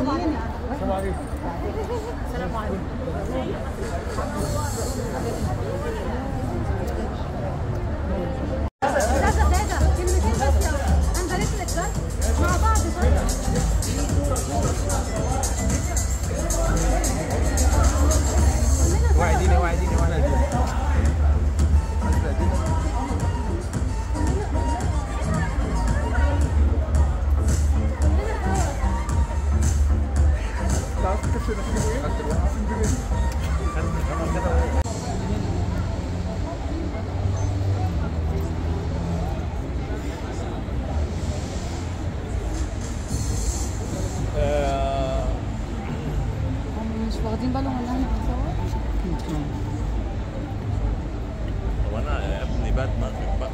كلمتين بس يا انا بارك لك بس مع بعض بس وعديني وعديني وعديني هم مش واخدين بالهم ان احنا بنصور هو انا يا ابني باتمان بقى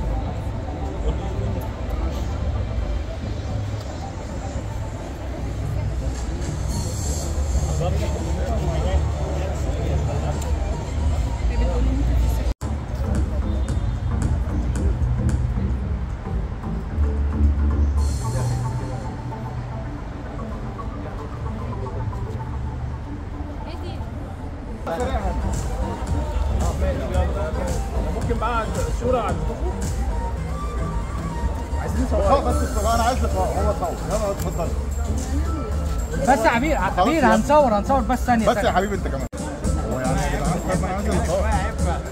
ممكن بقى صورة عندكم عايزين اه نصور بس الصلاة انا عايز لقاء هو صور يلا اتفضل بس يا عبير عبير هنصور هنصور بس ثانيه بس يا ثانيه حبيبي انت كمان هو يعني يا جدعان طب انا عايز لقاء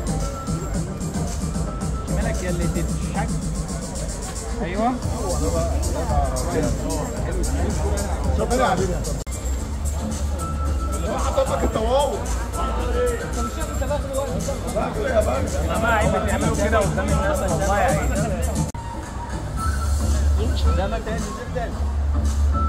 مالك يا اللي تتشك ايوه شوف هنا يا حبيبي حطيت لك التواوي ما عيب بتعملوا كده قدام الناس والله يا عيب قدامك تاني جدا